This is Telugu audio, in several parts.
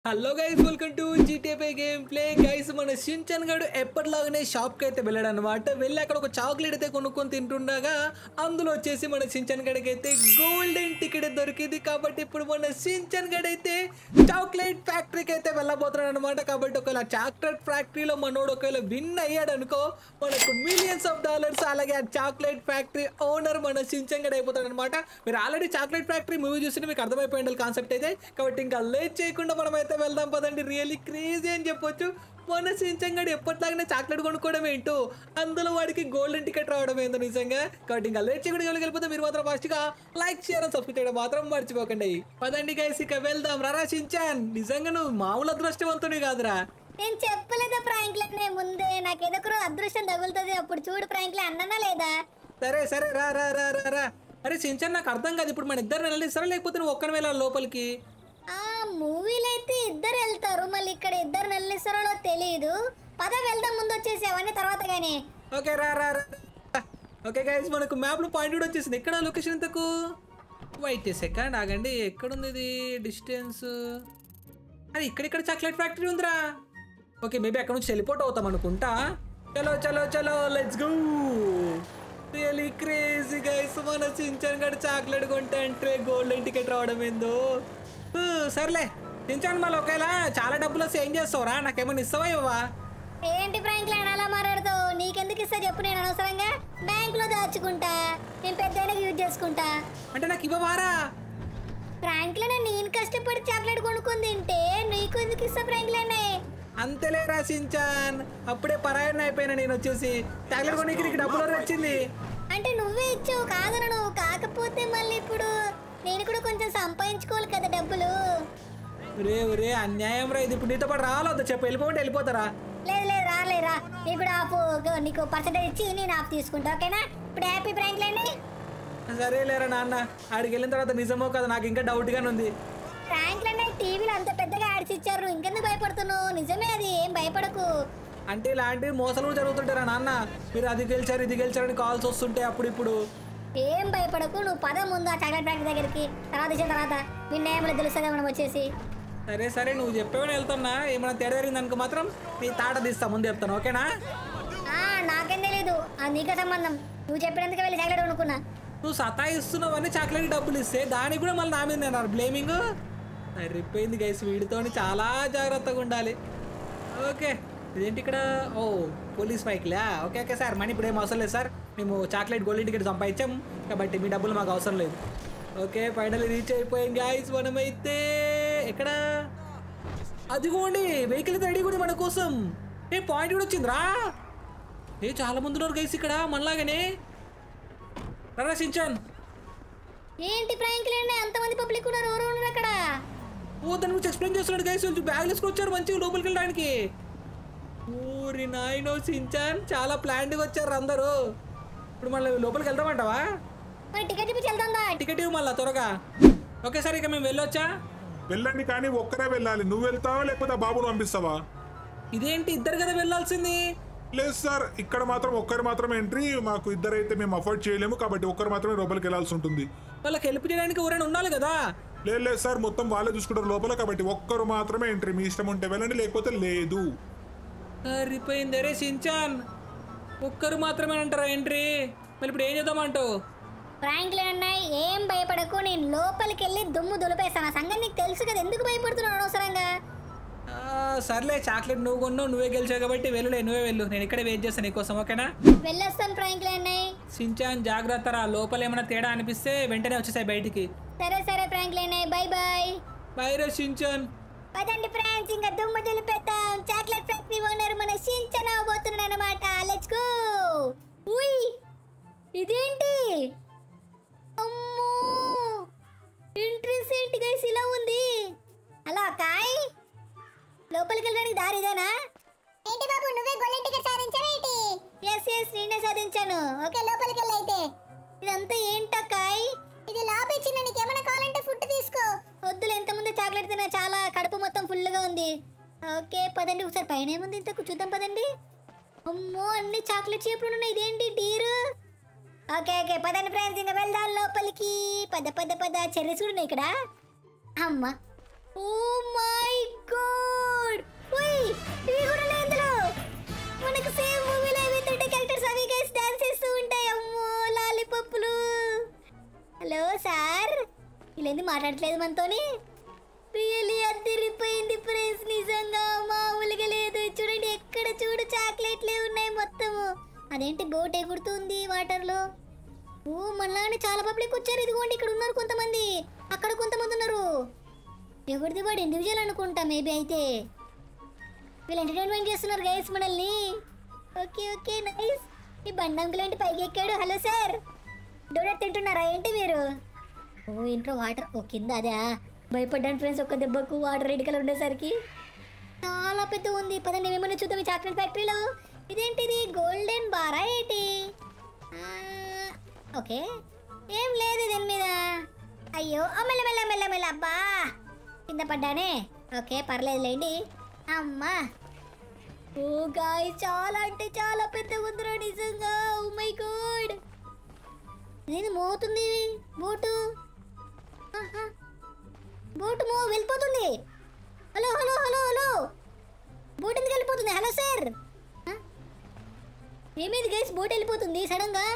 హలో గైస్ వెల్కమ్ టు జీటీపై గేమ్ ప్లే గైస్ మన షించన్ గడు ఎప్పటిలాగానే షాప్కి అయితే వెళ్ళాడు అనమాట వెళ్ళి అక్కడ ఒక చాక్లెట్ అయితే కొనుక్కొని తింటుండగా అందులో వచ్చేసి మన షించన్ గడికి అయితే గోల్డెన్ టికెట్ దొరికింది కాబట్టి ఇప్పుడు మన షించన్ గడ్ అయితే చాక్లెట్ ఫ్యాక్టరీకి అయితే వెళ్ళబోతున్నాడు అనమాట కాబట్టి ఒకవేళ చాక్లెట్ ఫ్యాక్టరీలో మనోడు ఒకవేళ విన్ అయ్యాడు అనుకో మనకు మిలియన్స్ ఆఫ్ డాలర్స్ అలాగే ఆ చాక్లెట్ ఫ్యాక్టరీ ఓనర్ మన షించన్ గడ్ అయిపోతాడు అనమాట మీరు ఆల్రెడీ చాక్లెట్ ఫ్యాక్టరీ మూవీ చూస్తే మీకు అర్థమైపోయింది కాన్సెప్ట్ అయితే కాబట్టి ఇంకా లేట్ చేయకుండా మనం అయితే వెళ్దాం పదండి రియల్లీ క్రేజీ అని చెప్పొచ్చు మన సించంగాడు ఎప్పటిలాగానే చాక్లెట్ కొనుక్కోవడం ఏంటో అందులో వాడికి గోల్డెన్ టికెట్ రావడం ఏందో నిజంగా కాబట్టి ఇంకా లేట్ చేయకుండా ఎవరికి వెళ్ళిపోతే మీరు మాత్రం ఫస్ట్గా లైక్ షేర్ అని సబ్స్క్రైబ్ చేయడం మాత్రం మర్చిపోకండి పదండి గైస్ ఇక వెళ్దాం రారా సించాన్ నిజంగా నువ్వు మామూలు అదృష్టవంతుడి కాదురా నేను చెప్పలేదా ఫ్రాంక్లిన్ నే ముందే నాకు ఏదో ఒక రోజు అదృష్టం తగులుతుంది అప్పుడు చూడు ఫ్రాంక్లిన్ అన్ననా లేదా సరే సరే రా రా రా రా రా అరే సించాన్ నాకు అర్థం కాదు ఇప్పుడు మన ఇద్దరు వెళ్ళిస్తారా లేకపోతే నువ్వు ఒక్కని వెళ్ళాలి లోపలికి ఆ మూవీలో అయితే ఇద్దరు వెళ్తారు మళ్ళీ ఇక్కడ ఇద్దరు నెలలిస్తారో తెలియదు పద వెళ్దాం ముందు వచ్చేసి అవన్నీ తర్వాత కానీ ఓకే రా రా రా ఓకే గైస్ మనకు మ్యాప్లో పాయింట్ కూడా వచ్చేసింది ఎక్కడ లొకేషన్ ఇంతకు వెయిట్ సెకండ్ ఆగండి ఎక్కడుంది ఇది డిస్టెన్స్ అరే ఇక్కడిక్కడ చాక్లెట్ ఫ్యాక్టరీ ఉందిరా ఓకే మేబీ అక్కడ నుంచి టెలిపోర్ట్ అవుతాం అనుకుంటా చలో చలో చలో let's go really crazy guys మన సించాన్ గడు చాక్లెట్ కొంటే అంటే గోల్డెన్ టికెట్ రావడం ఏందో ఊ, సర్లే సించాన్ మళ్ళీ ఒకవేళ చాలా డబ్బులు వస్తే ఏం చేస్తావురా నాకేమైనా ఇస్తావా ఇవ్వవా ఏంటి ఫ్రాంక్లిన్ అలా మాట్లాడుతావు నీకెందుకు ఇస్తా చెప్పు నేను అనవసరంగా బ్యాంక్ లో దాచుకుంటా నేను పెద్ద యూజ్ చేసుకుంటా అంటే నాకు ఇవ్వవారా ఫ్రాంక్లిన్ నేను కష్టపడి చాక్లెట్ కొనుక్కొని తింటే నీకు ఎందుకు ఇస్తా ఫ్రాంక్లిన్ అంతేలే రాసించాన్ అప్పుడే పరాయణ అయిపోయినా నేను వచ్చేసి చాక్లెట్ కొనికి నీకు డబ్బులు ఎవరు వచ్చింది అంటే నువ్వే ఇచ్చావు కాదను నువ్వు కాకపోతే మళ్ళీ ఇప్పుడు నేను కూడా కొంచెం సంపాదించుకోవాలి కదా డబ్బులు ఒరే ఒరే అన్యాయం రా ఇది ఇప్పుడు నీతో పాటు రావాలొద్దు చెప్పు వెళ్ళిపోతే వెళ్ళిపోతారా లేదు లేదు రాలేరా నీకు కూడా ఆఫ్ నీకు పర్సెంటేజ్ ఇచ్చి నేను ఆఫ్ తీసుకుంటా ఓకేనా ఇప్పుడు హ్యాపీ ఫ్రాంక్లైన్ సరేలేరా నాన్న ఆడికి వెళ్ళిన తర్వాత నిజమో కదా నాకు ఇంకా డౌట్గానే ఉంది ఫ్రాంక్లైన్ టీవీలో అంత పెద్దగా యాడ్స్ ఇచ్చారు ఇంకెందుకు భయపడుతున్నావు నిజమే అది ఏం భయపడకు అంటే ఇలాంటివి మోసాలు కూడా జరుగుతుంటారా నాన్న మీరు అది గెలిచారు ఇది గెలిచారని కాల్స్ వస్తుంటే అప్పుడు ఇప్పుడు ఏం భయపడకు నువ్వు పద ముందు ఆ చాక్లెట్ ఫ్యాక్టరీ దగ్గరికి తర్వాత ఇచ్చిన తర్వాత మీ నేమ్లో తెలుస్తుంది మనం వచ్చేసి సరే సరే నువ్వు చెప్పేవని వెళ్తున్నా ఏమైనా తేడా జరిగింది అనుకో మాత్రం నీ తాట తీస్తా ముందు చెప్తాను ఓకేనా ఆ, నాకేం తెలీదు అది నీకే సంబంధం నువ్వు చెప్పినందుకు వెళ్ళి చాక్లెట్ కొనుక్కున్నా నువ్వు సతాయిస్తున్నావని చాక్లెట్ డబ్బులు ఇస్తే దానికి కూడా మళ్ళీ నా మీద నేను బ్లేమింగ్ సరిపోయింది గైస్ వీడితోని చాలా జాగ్రత్తగా ఉండాలి ఓకే ఇదేంటి ఇక్కడ ఓ పోలీస్ బైక్లా ఓకే ఓకే సార్ మనీ ఇప్పుడు ఏం అవసరం లేదు సార్ మేము చాక్లెట్ గోల్డెన్ టికెట్ సంపాదించాం కాబట్టి మీ డబ్బులు మాకు అవసరం లేదు ఓకే ఫైనల్ రీచ్ అయిపోయాం గాయస్ మనమైతే ఎక్కడ అదిగోండి వెహికల్ రెడీ కూడా మన కోసం ఏ పాయింట్ కూడా వచ్చిందిరా ఏ చాలా మంది ఉన్నారు గైస్ ఇక్కడ మనలాగానే రా సించాన్ ఏంటి ఫ్రాంక్లైన్ అంతమంది పబ్లిక్ ఉన్నారు ఎవరు ఉన్నారు అక్కడ ఓ దాని గురించి ఎక్స్ప్లెయిన్ చేస్తున్నాడు గైస్ కొంచెం బ్యాగ్ తీసుకొచ్చారు మంచిగా లోపలికి వెళ్ళడానికి ఊరి నాయనో సించాన్ చాలా ప్లాన్డ్గా వచ్చారు అందరూ ఇప్పుడు మళ్ళీ లోపలికి వెళ్దామంటావా మరి టికెట్ ఇప్పించి వెళ్తుందా టికెట్ ఇవ్వు మళ్ళా త్వరగా ఓకే సార్ ఇక మేము వెళ్ళొచ్చా వెళ్ళండి కానీ ఒక్కరే వెళ్ళాలి నువ్వు వెళ్తావా లేకపోతే ఆ బాబును పంపిస్తావా ఇదేంటి ఇద్దరు కదా వెళ్ళాల్సింది లేదు సార్ ఇక్కడ మాత్రం ఒక్కరు మాత్రమే ఎంట్రీ మాకు ఇద్దరైతే మేము అఫోర్డ్ చేయలేము కాబట్టి ఒక్కరు మాత్రమే లోపలికి వెళ్ళాల్సి ఉంటుంది వాళ్ళకి హెల్ప్ చేయడానికి ఎవరైనా ఉండాలి కదా లేదు లేదు సార్ మొత్తం వాళ్ళే చూసుకుంటారు లోపల కాబట్టి ఒక్కరు మాత్రమే ఎంట్రీ మీ ఇష్టం ఉంటే వెళ్ళండి లేకపోతే లేదు సరిపోయింది అరే సించాన్ ఒక్కరు మాత్రమే అంటారా ఎంట్రీ మరి ఇప్పుడు ఏం చేద్దామంటావు ఫ్రాంక్లిన్ అన్నాయి ఏం భయపడకు నేను లోపలికి వెళ్ళి దుమ్ము దులిపేస్తాను ఆ సంగతి నీకు తెలుసు కదా ఎందుకు భయపడుతున్నావు అనవసరంగా ఆ, సర్లే చాక్లెట్ నువ్వు కొన్నావు నువ్వే గెలిచావు కాబట్టి వెళ్ళలే నువ్వే వెళ్ళు నేను ఇక్కడే వెయిట్ చేస్తాను నీకోసం ఓకేనా వెళ్ళొస్తాను ఫ్రాంక్లిన్ అన్నాయి సించాన్ జాగ్రత్త రా లోపల ఏమైనా తేడా అనిపిస్తే వెంటనే వచ్చేసాయి బయటికి సరే సరే ఫ్రాంక్లిన్ అన్నాయి బాయ్ బాయ్ బై రే సించాన్ పదండి ఫ్రాంక్స్ ఇంకా దుమ్ము దులిపేద్దాం చాక్లెట్ ఫ్యాక్టరీ ఓనర్ మన సించన అవబోతున్నాడు అనమాట లెట్స్ గో ఉయ్ ఇదేంటి అమ్మో ఎంట్రీస్ ఏంటి గైస్ ఇలా ఉంది హలో అక్కాయ్ లోపలికి వెళ్ళడానికి దారి ఇదేనా ఏంటి బాబు నువ్వే గోల్డెన్ టికెట్ సాధించావు ఏంటి ఎస్ ఎస్ నేనే సాధించాను ఓకే లోపలికి వెళ్ళి అయితే ఇదంతా ఏంటక్కాయ్ ఇది లాభ ఇచ్చిన నీకు ఏమైనా కావాలంటే ఫుడ్ తీసుకో వద్దులే ఎంతమంది చాక్లెట్ తిన్నా చాలా కడుపు మొత్తం ఫుల్గా ఉంది ఓకే పదండి ఒకసారి పైన ఏముంది ఇంతకు చూద్దాం పదండి అమ్మో అన్ని చాక్లెట్ షేపులు ఉన్నాయి ఇదేంటి డీరు ఓకే ఓకే పదండి ఫ్రెండ్స్ ఇంకా వెళ్దాం లోపలికి పద పద పద చెర్రీస్ కూడా ఉన్నాయి ఇక్కడ అమ్మ ఓ మై గాడ్ ఓయ్ ఇవి కూడా ఉన్నాయి ఇందులో మనకు సేమ్ మూవీలో ఏవైతే క్యారెక్టర్స్ అవి గైస్ డాన్స్ చేస్తూ ఉంటాయి అమ్మో లాలీపప్పులు హలో సార్ వీళ్ళేంది మాట్లాడట్లేదు మనతోని రియలీ అద్దరిపోయింది ఫ్రెండ్స్ నిజంగా మామూలుగా లేదు చూడండి ఎక్కడ చూడు చాక్లెట్లే ఉన్నాయి మొత్తము అదేంటి బోట్ ఎగురుతుంది వాటర్లో ఓ మళ్ళానే చాలా పబ్లిక్ వచ్చారు ఇదిగోండి ఇక్కడ ఉన్నారు కొంతమంది అక్కడ కొంతమంది ఉన్నారు ఎవరిది వాడు ఇండివిజువల్ అనుకుంటా మేబీ అయితే వీళ్ళు ఎంటర్టైన్మెంట్ చేస్తున్నారు గైస్ మనల్ని ఓకే ఓకే నైస్ ఈ బండంకులు ఏంటి పైకి ఎక్కాడు హలో సార్ డోనట్ తింటున్నారా ఏంటి మీరు ఓ ఇంట్లో వాటర్ ఓ కింద అదే భయపడ్డాను ఫ్రెండ్స్ ఒక్క దెబ్బకు వాటర్ రెడ్ కలర్ ఉండేసరికి చాలా పెద్ద ఉంది పదండి మేమన్నా చూద్దాం ఈ చాక్లెట్ ఫ్యాక్టరీలో ఇదేంటిది గోల్డెన్ బారా ఏంటి ఆ, ఓకే ఏం లేదు దీని మీద అయ్యో ఆ, మెల్ల మెల్ల మెల్ల మెల్ల అబ్బా కింద పడ్డానే ఓకే పర్లేదులేండి అమ్మా ఓ గాయ్ చాలా అంటే చాలా పెద్ద ఉందిరా నిజంగా ఓ మై గాడ్ నేను మోతుంది బోటు ఆహా. బోటు మో వెళ్ళిపోతుంది hello hello hello hello boat ఎందుకు వెళ్ళిపోతుంది హలో సార్ ఆ? ఏమైంది గైస్ బోట్ వెళ్ళిపోతుంది సడన్ గా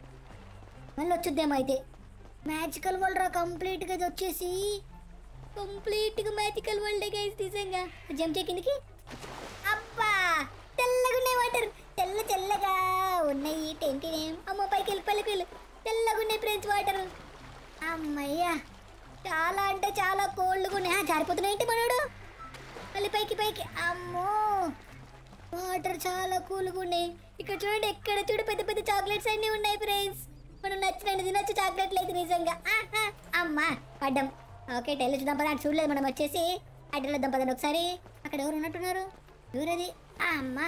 మళ్ళీ వచ్చుద్దేమో అయితే మ్యాజికల్ వరల్డ్ రా కంప్లీట్ గా ఇది వచ్చేసి కంప్లీట్ గా మ్యాజికల్ వరల్డ్ గైస్ నిజంగా జంప్ చే కిందకి అబ్బా తెల్లగా ఉన్నాయి వాటర్ తెల్ల తెల్లగా ఉన్నాయి టెంటి నేమ్ అమ్మ పైకి వెళ్ళి పైకి వెళ్ళి తెల్లగా ఉన్నాయి ఫ్రెండ్స్ వాటర్ అమ్మయ్యా చాలా అంటే చాలా కోల్డ్గా ఉన్నాయి ఆ, జారిపోతున్నాయి ఏంటి మనోడు మళ్ళీ పైకి పైకి అమ్మో వాటర్ చాలా కూల్గా ఉన్నాయి ఇక్కడ చూడండి ఎక్కడ చూడు పెద్ద పెద్ద చాక్లెట్స్ అన్నీ ఉన్నాయి ఫ్రెండ్స్ మనం నచ్చినట్టు తినొచ్చు చాక్లెట్లు అయితే నిజంగా ఆహా, అమ్మా పడ్డం ఓకే టెల్ చూద్దాం పద అటు చూడలేదు మనం వచ్చేసి అటు వెళ్దాం పదండి ఒకసారి అక్కడ ఎవరు ఉన్నట్టున్నారు ఎవరది ఆ, అమ్మా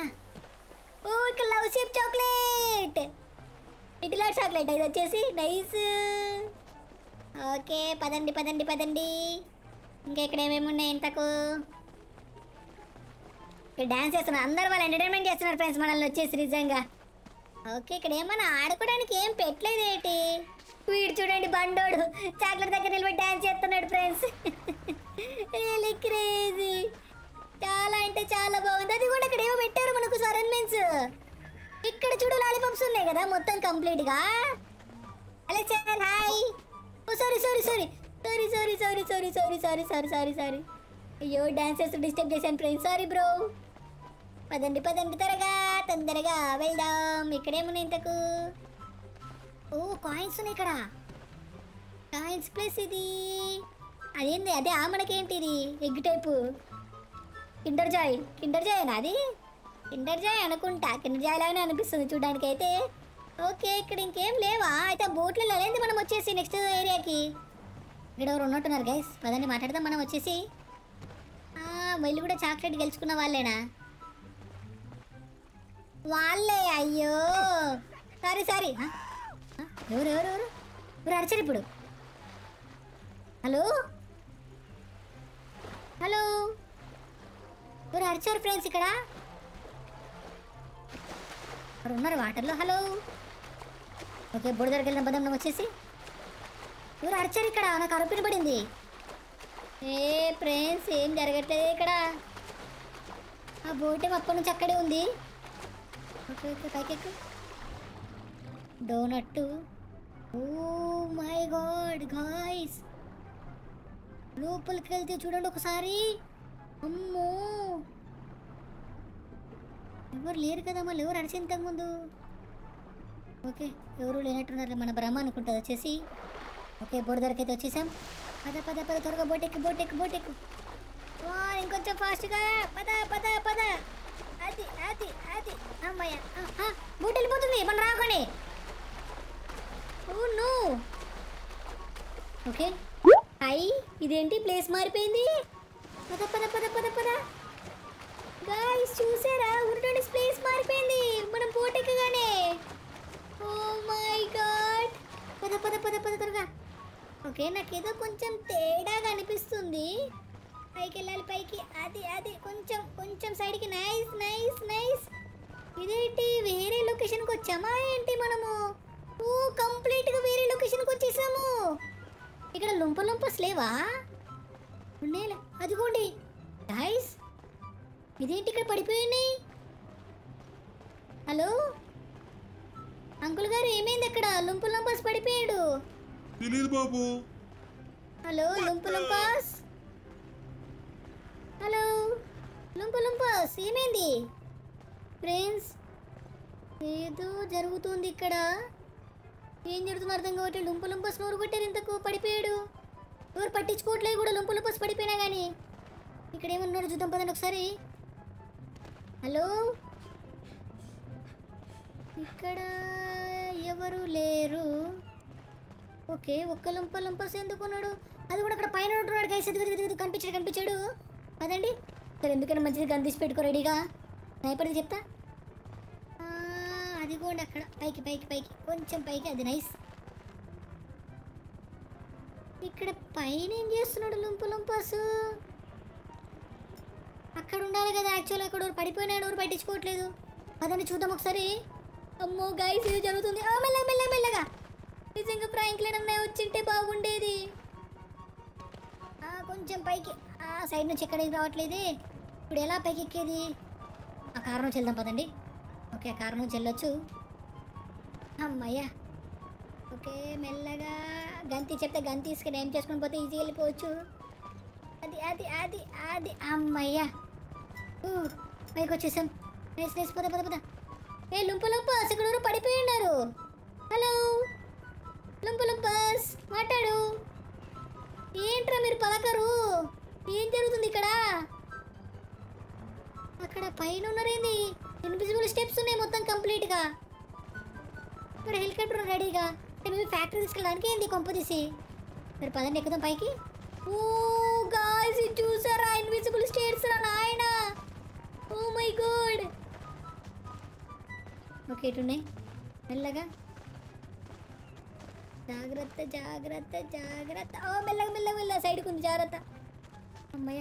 ఓ ఇక్కడ లవ్ షేప్ చాక్లెట్ ఇట్లా చాక్లెట్ ఇది వచ్చేసి నైస్ ఓకే పదండి పదండి పదండి ఇంకా ఇక్కడ ఏమేమి ఉన్నాయి ఇంతకు ఇక్కడ డాన్స్ చేస్తున్నారు అందరు వాళ్ళు ఎంటర్టైన్మెంట్ చేస్తున్నారు ఫ్రెండ్స్ మనల్ని వచ్చేసి నిజంగా ఓకే ఇక్కడ ఏమన్నా ఆడుకోవడానికి ఏం పెట్టలేదు ఏంటి వీడు చూడండి బండోడు చాక్లెట్ దగ్గర నిలబడి డాన్స్ చేస్తున్నాడు ఫ్రెండ్స్ రియలీ క్రేజీ చాలా అంటే చాలా బాగుంది అది కూడా ఇక్కడ ఏమో పెట్టారు మనకు అరేంజ్మెంట్స్ ఇక్కడ చూడు లాలీపాప్స్ ఉన్నాయి కదా మొత్తం కంప్లీట్ గా hello sir hi oh sorry sorry sorry sorry sorry sorry sorry sorry sorry sorry sorry sorry అయ్యో డాన్స్ చేస్తూ డిస్టర్బ్ చేశాను ఫ్రెండ్స్ సారీ బ్రో పదండి పదండి త్వరగా తొందరగా వెళ్దాం ఇక్కడేమున్నాయి ఇంతకు ఓ కాయిన్స్ ఉన్నాయి ఇక్కడ కాయిన్స్ ప్లస్ ఇది అదేంది అదే ఆ మనకేంటి ఇది egg type Kinder Joy Kinder Joy అది కిండర్ జాయ్ అనుకుంటా కిండర్ జాయ్ లాగానే అనిపిస్తుంది చూడడానికి అయితే ఓకే ఇక్కడ ఇంకేం లేవా అయితే బోట్లో వెళ్ళేది మనం వచ్చేసి నెక్స్ట్ ఏరియాకి ఇక్కడ ఎవరు ఉన్నట్టున్నారు గైస్ పదండి మాట్లాడదాం మనం వచ్చేసి ఆ, వీళ్ళు కూడా చాక్లెట్ గెలుచుకున్న వాళ్ళేనా వాళ్ళే అయ్యో సారీ సారీ ఆ? ఆ? ఎవరు ఎవరు ఎవరు ఎవరు అరిచారు ఇప్పుడు హలో హలో ఎవరు అరిచారు ఫ్రెండ్స్ ఇక్కడ ఎవరు ఉన్నారు వాటర్లో హలో ఓకే బుడ దగ్గరికి వెళ్దాం పదం మనం వచ్చేసి ఎవరు అరిచారు ఇక్కడ నాకు అరుపు వినపడింది ఏ ఫ్రెండ్స్ ఏం జరగట్లేదు ఇక్కడ ఆ బోట్ ఏమో అప్పటి నుంచి అక్కడే ఉంది ఓకే ఓకే పైకెక్కు donut oh my God guys లోపలికి వెళ్తే చూడండి ఒకసారి అమ్మో ఎవరు లేరు కదా మళ్ళీ ఎవరు అరిచి ఇంతకు ముందు ఓకే ఎవరు లేనట్టున్నారు మన బ్రహ్మ అనుకుంటుంది వచ్చేసి ఓకే బోర్డు దగ్గరికి అయితే వచ్చేసాం పద పద పద త్వరగా బోటెక్కు బోటెక్కు బోటెక్కు వా, ఇంకొంచెం ఫాస్ట్గా పద పద పద అది అది అది అమ్మయ్య ఆ, ఆ, బోట్ వెళ్ళిపోతుంది మన రాకొని ఓ నో ఓకే అయ్యి ఇదేంటి ప్లేస్ మారిపోయింది పద పద పద పద పద గాయ్స్ చూసారా ఉరుటోడి ప్లేస్ మారిపోయింది మనం బోట్ ఎక్కగానే ఓ మై గాడ్ పద పద పద పద త్వరగా ఓకే నాకేదో కొంచెం తేడాగా అనిపిస్తుంది పైకి వెళ్ళాలి పైకి అది అది కొంచెం కొంచెం సైడ్కి నైస్ నైస్ నైస్ ఇదేంటి వేరే లొకేషన్కి వచ్చామా ఏంటి మనము ఓ కంప్లీట్గా వేరే లొకేషన్కి వచ్చేసాము ఇక్కడ లుంప లుంపస్ లేవా ఉన్నాయిలే అదిగోండి గైస్ ఇదేంటి ఇక్కడ పడిపోయినాయి హలో అంకుల్ గారు ఏమైంది అక్కడ లుంపు లంపస్ పడిపోయాడు తెలియదు బాబు హలో లుంపు లుంపస్ హలో లుంపు లుంపస్ ఏమైంది ఫ్రెండ్స్ ఏదో జరుగుతుంది ఇక్కడ ఏం జరుగుతుందో అర్థం కావట్లే లుంపు లుంపస్ నోరు కొట్టారు ఇంతకు పడిపోయాడు ఎవరు పట్టించుకోవట్లేదు కూడా లుంపు లుంపస్ పడిపోయినా కానీ ఇక్కడ ఏమన్నాడు చూద్దాం పదండి ఒకసారి హలో ఇక్కడ ఎవరు లేరు ఓకే ఒక్క లంప లంపస్ ఎందుకున్నాడు అది కూడా అక్కడ పైన ఉంటున్నాడు గైస్ అది అది- అది కనిపించాడు కనిపించాడు అదండి సరే ఎందుకైనా మంచిది గన్ తీసి పెట్టుకో రెడీగా స్నైపర్ది చెప్తా ఆ, అది కూడా అక్కడ పైకి పైకి పైకి కొంచెం పైకి అది నైస్ ఇక్కడ పైన ఏం చేస్తున్నాడు లుంపు లుంపస్ అక్కడ ఉండాలి కదా యాక్చువల్ అక్కడ ఎవరు పడిపోయినాడు ఎవరు పట్టించుకోవట్లేదు అదని చూద్దాం ఒకసారి అమ్మో గైస్ ఇది జరుగుతుంది ఆ, మెల్లగా మెల్లగా మెల్లగా నిజంగా ప్రాంక్లైన్ అన్నయ్య వచ్చింటే బాగుండేది ఆ, కొంచెం పైకి ఆ సైడ్ నుంచి ఎక్కడికి రావట్లేదే ఇప్పుడు ఎలా పైకి ఎక్కేది ఆ కారు నుంచి వెళ్దాం పదండి ఓకే ఆ కారు నుంచి వెళ్ళొచ్చు అమ్మయ్యా ఓకే మెల్లగా గంతి చెప్తే గంతి తీసుకుని ఏం చేసుకుని పోతే ఈజీగా వెళ్ళిపోవచ్చు అది అది అది అది అమ్మయ్యా ఊ, పైకి వచ్చేసాం నైస్ నైస్ పద పద పద ఏ లుంపు లుంపస్ ఇక్కడ ఎవరో పడిపోయి ఉన్నారు హలో లుంపు లుంపస్ మాట్లాడు ఏంట్రా మీరు పలకరు ఏం జరుగుతుంది ఇక్కడ అక్కడ పైన ఉన్నారేంది ఇన్విజిబుల్ స్టెప్స్ ఉన్నాయి మొత్తం కంప్లీట్గా ఇక్కడ హెలికాప్టర్ రెడీగా అంటే మేము ఫ్యాక్టరీ తీసుకెళ్ళడానికి ఏంది కొంపదీసి మరి పదండి ఎక్కుదాం పైకి ఓ గాయ్స్ ఇది చూసారా ఇన్విజిబుల్ స్టేట్స్ రా నాయనా ఓ మై గాడ్ ఓకే ఇటు ఉన్నాయి మెల్లగా జాగ్రత్త జాగ్రత్త జాగ్రత్త ఓ మెల్లగా మెల్లగా మెల్ల సైడ్కి ఉంది జాగ్రత్త అమ్మయ్య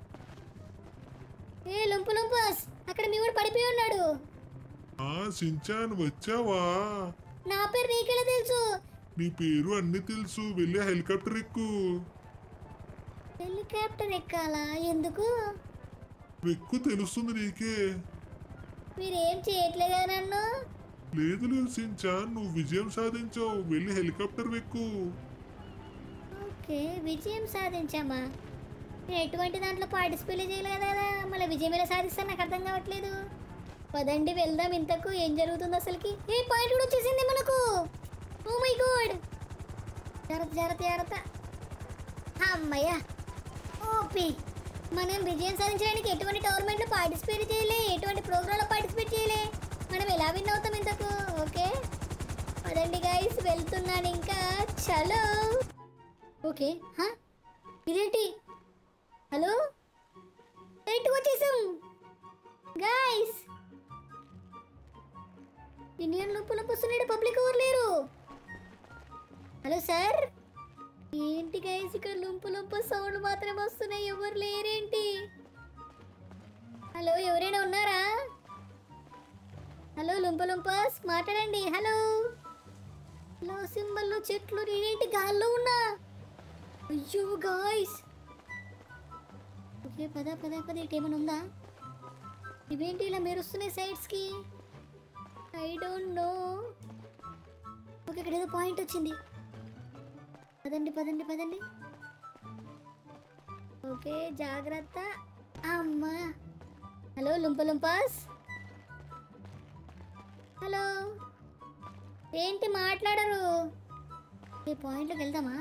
ఏ లుంపు లుంపస్ అక్కడ మీ వాడు పడిపోయి ఉన్నాడు ఆ సించాన్ వచ్చావా నా పేరు నీకెలా తెలుసు నీ పేరు అన్ని తెలుసు వెళ్ళి హెలికాప్టర్ ఎక్కు హెలికాప్టర్ ఎక్కాలా ఎందుకు ఎక్కు తెలుస్తుంది నీకే మీరేం చేయట్లేదా నన్ను లేదు లేదు సించాన్ నువ్వు విజయం సాధించావు వెళ్ళి హెలికాప్టర్ ఎక్కు ఓకే విజయం సాధించామా నేను ఎటువంటి దాంట్లో పార్టిసిపేట్ చేయలేదు కదా మళ్ళీ విజయం ఎలా సాధిస్తాను నాకు అర్థం కావట్లేదు పదండి వెళ్దాం ఇంతకు ఏం జరుగుతుంది అసలుకి ఏ పాయింట్ కూడా వచ్చేసింది మనకు ఓ మై గాడ్ జాగ్రత్త జాగ్రత్త జాగ్రత్త అమ్మయ్య ఓపి మనం విజయం సాధించడానికి ఎటువంటి టోర్నమెంట్లో పార్టిసిపేట్ చేయలే ఎటువంటి ప్రోగ్రాంలో పార్టిసిపేట్ చేయలే మనం ఎలా విన్ అవుతాం ఇంతకు ఓకే పదండి గైస్ వెళ్తున్నాను ఇంకా చలో ఓకే హా? ఇదేంటి హలో డైరెక్ట్గా వచ్చేసాం గైస్ ఇండియన్ లోపల వస్తున్నాడు పబ్లిక్ ఎవరు లేరు హలో సార్ ఏంటి గైస్ ఇక్కడ లుంపు లుంపు సౌండ్ మాత్రం వస్తున్నాయి ఎవరు లేరేంటి హలో ఎవరైనా ఉన్నారా హలో లుంపు లుంపస్ మాట్లాడండి హలో హలో సింబల్ చెట్లు నేనేంటి గాల్లో ఉన్నా అయ్యో గాయ్స్ ఓకే పద పద పద ఇటు ఏమైనా ఉందా ఇవేంటి ఇలా మెరుస్తున్నాయి సైడ్స్కి ఐ డోంట్ నో ఓకే ఇక్కడ ఏదో పాయింట్ వచ్చింది పదండి పదండి పదండి ఓకే జాగ్రత్త అమ్మా హలో లుంప లుంపాస్ హలో ఏంటి మాట్లాడరు ఈ పాయింట్లోకి వెళ్దామా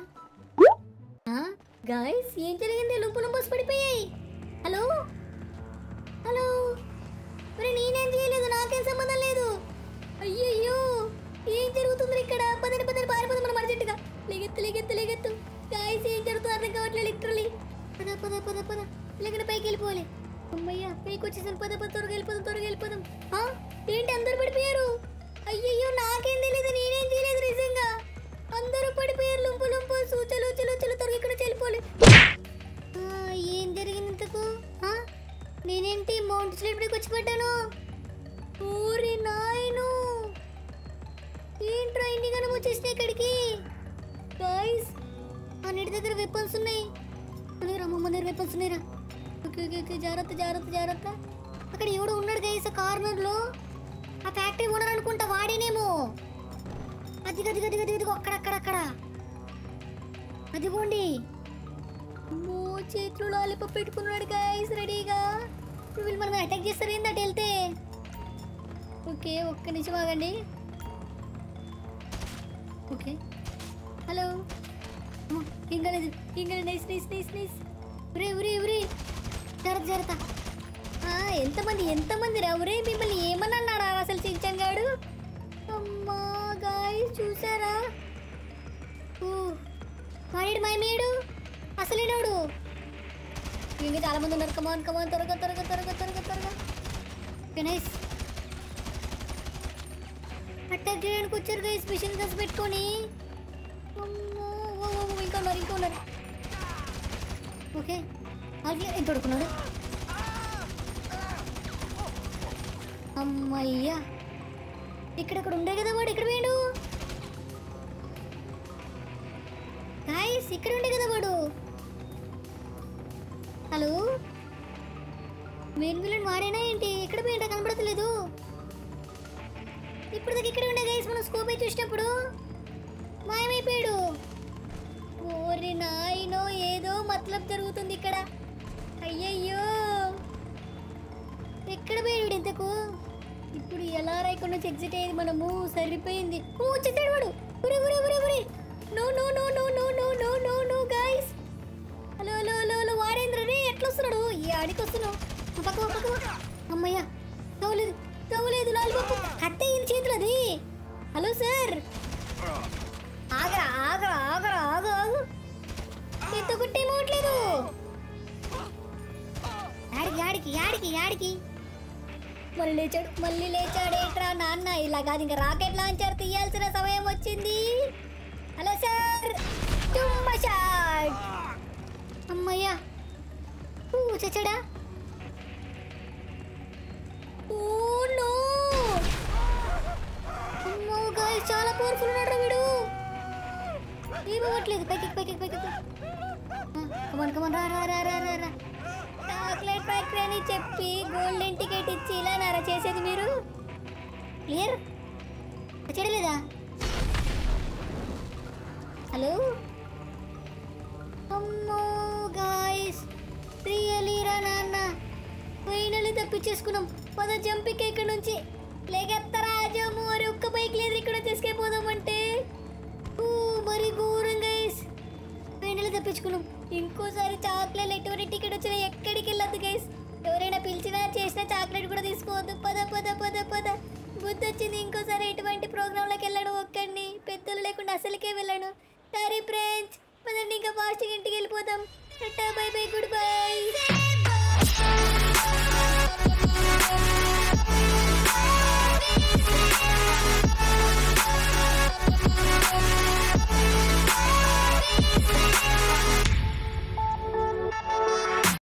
గాయస్ ఏం జరిగింది లుంపు లుంపస్ పడిపోయాయి హలో హలో మరి నేనేం చేయలేదు నాకేం సంబంధం లేదు అయ్యయ్యో ఏం జరుగుతుంది ఇక్కడ పదని పదని పారిపోదు మనం అర్జెంటుగా లెగెత్తు లెగెత్తు లెగెత్తు గాయస్ ఏం జరుగుతుందో అర్థం కావట్లేదు లిటరలీ పద పద పద పద లేకపోతే పైకి వెళ్ళిపోవాలి అమ్మయ్య పైకి వచ్చేసాను పద పద త్వరగా వెళ్ళిపోదాం త్వరగా వెళ్ళిపోదాం ఆ, ఏంటి అందరూ పడిపోయారు అయ్యయ్యో నాకేం తెలియదు నేనేం చేయలేదు నిజంగా అందరూ పడిపోయారు లుంపు లుంపు సూచలు చలు చలు త్వరగా ఇక్కడ చెల్లిపోవాలి ఆ, ఏం జరిగింది ఇంతకు ఆ? నేనేంటి మౌంట్ స్లీప్కి వచ్చి పడ్డాను ఊరి నాయను ఏంట్రా ఇన్ని గనం వచ్చేసినాయి ఇక్కడికి గాయస్ అన్నిటి దగ్గర వెపన్స్ ఉన్నాయి వస్తున్నాయిరా మా ముందర వైపు వస్తున్నాయిరా ఓకే ఓకే ఓకే జాగ్రత్త జాగ్రత్త జాగ్రత్త అక్కడ ఎవడో ఉన్నాడు గైస్ కార్నర్ లో ఆ ఫ్యాక్టరీ ఓనర్ అనుకుంటా వాడేనేమో అది గది గది గది గదిగో అక్కడ అక్కడ అక్కడ అదిగోండి అమ్మో చేతిలో లాలిపప్ పెట్టుకున్నాడు గైస్ రెడీగా ఇప్పుడు వీళ్ళు మనం అటాక్ చేస్తారు ఏంది అటు వెళ్తే ఓకే ఒక్క నిమిషం ఆగండి ఓకే హలో అమ్మో, ఏం కాలేదు ఏం కాలేదు నైస్ నైస్ నైస్ నైస్ ఉరే ఉరే ఉరే జాగ్రత్త జాగ్రత్త ఆ, ఎంతమంది ఎంతమంది రా ఉరే మిమ్మల్ని ఏమన్నా అన్నాడా అసలు చించన్ గాడు అమ్మా గాయ చూసారా ఊ, వాడేడు మాయమేడు అసలేనాడు ఇంకా చాలా మంది ఉన్నారు కమాన్ కమాన్ త్వరగా త్వరగా త్వరగా త్వరగా త్వరగా ఓకే నైస్ అటాక్ చేయడానికి వచ్చారు గైస్ మిషన్ గన్స్ పెట్టుకొని అమ్మో, ఓ, ఓ, ఓ, ఇంకా ఉన్నారు ఇంకా ఉన్నారు ఓకే అది ఎంత పడుకున్నాడు అమ్మయ్యా ఇక్కడక్కడ ఉండే కదా వాడు ఇక్కడ వేడు గాయస్ ఇక్కడ ఉండే కదా వాడు హలో మెయిన్ విలన్ వాడేనా ఏంటి ఎక్కడ పోయింటా కనబడతలేదు ఇప్పుడు దాకా ఇక్కడ ఉండే గైస్ మనం స్కోప్ అయి చూసినప్పుడు మాయమైపోయాడు ఓరి నాయనో ఏదో మతలబ్ జరుగుతుంది ఇక్కడ అయ్యయ్యో ఎక్కడ పోయాడు ఇంతకు ఇప్పుడు ఎలా రాయకుండా ఎగ్జిట్ అయ్యేది మనము సరిపోయింది ఓ వచ్చేసాడు వాడు ఉరి ఉరి ఉరి ఉరి no no no no no no no no no guys hello hello hello hello వాడేంద్ర రే ఎట్లా వస్తున్నాడు ఈ ఆడికి వస్తున్నావు పక్క పక్క పక్క. అమ్మయ్యా తవ్వలేదు తవ్వలేదు లాలిపప్పు కత్త ఈయన చేతులు అది హలో సార్ ఆగరా ఆగరా ఆగరా ఆగు ఆగు ఎంత కొట్టే మోట్లేదు యాడికి యాడికి యాడికి యాడికి మళ్ళీ లేచాడు మళ్ళీ లేచాడేట్రా నాన్న ఇలా కాదు ఇంకా రాకెట్ లాంచర్ తీయాల్సిన సమయం వచ్చింది హలో సార్ చుమ్మా షాట్ అమ్మయ్యా ఊ చచ్చాడా ఓ నో అమ్మో గాయ్స్ చాలా పవర్ఫుల్ ఉన్నాడు వీడు ఏం అవ్వట్లేదు పైకి పైకి పైకి కమాన్ కమాన్ రా రా రా రా రా రా చాక్లెట్ ఫ్యాక్టరీ అని చెప్పి గోల్డెన్ టికెట్ ఇచ్చి ఇలా నారా చేసేది మీరు క్లియర్ చేయలేదా హలో అమ్మో గాయస్ రియలీ రా నాన్న ఫైనల్లీ తప్పించేసుకున్నాం పద జంపిక్ ఇక్కడ నుంచి లేకెత్తరా జమ్ము మరి ఒక్క బైక్ లేదు ఇక్కడ తీసుకెళ్ళిపోదామంటే ఊ, మరి ఘోరం గైస్ ఫైనల్లీ తప్పించుకున్నాం ఇంకోసారి చాక్లెట్ ఎటువంటి టికెట్ వచ్చినా ఎక్కడికి వెళ్ళొద్దు గైస్ ఎవరైనా పిలిచినా చేసినా చాక్లెట్ కూడా తీసుకోవద్దు పద పద పద పద బుద్ధి వచ్చింది ఇంకోసారి ఎటువంటి ప్రోగ్రాంలోకి వెళ్ళాను ఒక్కడిని పెద్దలు లేకుండా అసలుకే వెళ్ళాను సారీ ఫ్రెండ్స్ పదండి ఇంకా ఫాస్ట్గా ఇంటికి వెళ్ళిపోతాం బై బై గుడ్ బై